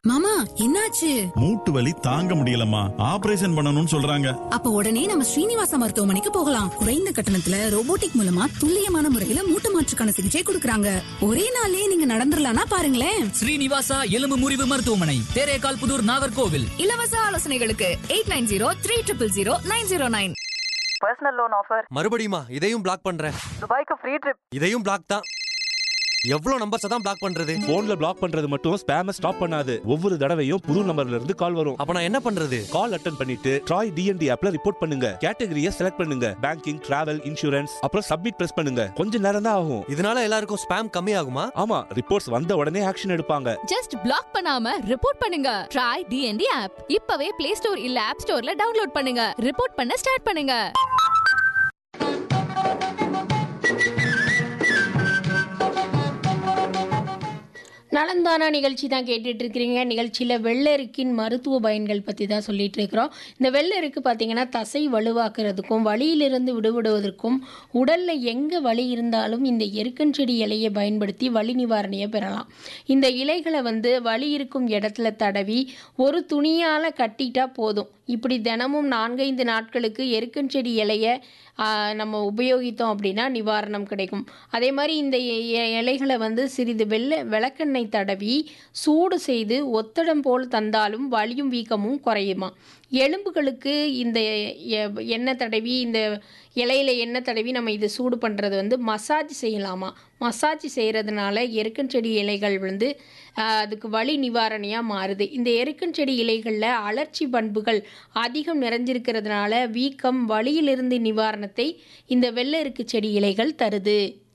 மாமா என்னாச்சு மூட்டு வலி தாங்க முடியலம்மா ஆபரேஷன் பண்ணணும்னு சொல்றாங்க அப்ப உடனே நம்ம ஸ்ரீனிவாச மருத்துவமனைக்கு போகலாம் குறைந்த கட்டணத்துல ரோபோட்டிக் மூலமா துல்லியமான முறையில மூட்டு மாற்றுக்கான சிகிச்சை கொடுக்கறாங்க ஒரே நாளே நீங்க நடந்துடலாம்னா பாருங்களேன் ஸ்ரீனிவாசா எலும்பு முறிவு மருத்துவமனை தேரேகால் புதூர் நாகர்கோவில் இலவச ஆலோசனைகளுக்கு eight nine zero three triple zero nine zero nine personal loan offer மறுபடியுமா இதையும் பிளாக் பண்றேன் துபாய்க்கு ஃப்ரீ ட்ரிப் இதையும் பிளாக் தான் எவ்வளவு நம்பர்ஸ் தான் பிளாக் பண்றது போன்ல பிளாக் பண்றது மட்டும் ஸ்பேம ஸ்டாப் பண்ணாது ஒவ்வொரு தடவையும் புது நம்பர்ல இருந்து கால் வரும் அப்ப நான் என்ன பண்றது கால் அட்டன் பண்ணிட்டு ட்ராய் டிஎன்டி ஆப்ல ரிப்போர்ட் பண்ணுங்க கேட்டகரியை செலக்ட் பண்ணுங்க பேங்கிங் டிராவல் இன்சூரன்ஸ் அப்புறம் சப்மிட் பிரஸ் பண்ணுங்க கொஞ்ச நேரம் தான் ஆகும் இதனால எல்லாருக்கும் ஸ்பேம் கம்மி ஆகுமா ஆமா ரிப்போர்ட்ஸ் வந்த உடனே ஆக்ஷன் எடுப்பாங்க ஜஸ்ட் பிளாக் பண்ணாம ரிப்போர்ட் பண்ணுங்க ட்ரை டிஎன்டி ஆப் இப்பவே பிளே ஸ்டோர் இல்ல ஆப் ஸ்டோர்ல டவுன்லோட் பண்ணுங்க ரிப்போர்ட் பண்ண ஸ்டார்ட் பண்ணுங்க நலந்தானா நிகழ்ச்சி தான் கேட்டுட்டு இருக்கிறீங்க நிகழ்ச்சியில் வெள்ளெருக்கின் மருத்துவ பயன்கள் பற்றி தான் சொல்லிட்டு இருக்கிறோம் இந்த வெள்ளெருக்கு பார்த்தீங்கன்னா தசை வலுவாக்குறதுக்கும் வலியிலிருந்து விடுபடுவதற்கும் உடலில் எங்கே வலி இருந்தாலும் இந்த எருக்கன் செடி இலையை பயன்படுத்தி வலி நிவாரணையை பெறலாம் இந்த இலைகளை வந்து வலி இருக்கும் இடத்துல தடவி ஒரு துணியால் கட்டிட்டா போதும் இப்படி தினமும் நான்கைந்து நாட்களுக்கு எருக்கன் செடி இலையை ஆ, நம்ம உபயோகித்தோம் அப்படின்னா நிவாரணம் கிடைக்கும் அதே மாதிரி இந்த இ- இ- இலைகளை வந்து சிறிது வெள்ளை விளக்கெண்ணெய் தடவி சூடு செய்து ஒத்தடம் போல் தந்தாலும் வலியும் வீக்கமும் குறையுமா எலும்புகளுக்கு இந்த எ- எண்ணெய் தடவி இந்த இலையில எண்ணெய் தடவி நம்ம இது சூடு பண்ணுறது வந்து மசாஜ் செய்யலாமா மசாஜ் செய்கிறதுனால எருக்கன் செடி இலைகள் வந்து ஆஹ், அதுக்கு வலி நிவாரணியாக மாறுது இந்த எருக்கன் செடி இலைகளில் அலர்ச்சி பண்புகள் அதிகம் நிறைஞ்சிருக்கிறதுனால வீக்கம் வலியிலிருந்து நிவாரணத்தை இந்த வெள்ளை எருக்கு செடி இலைகள் தருது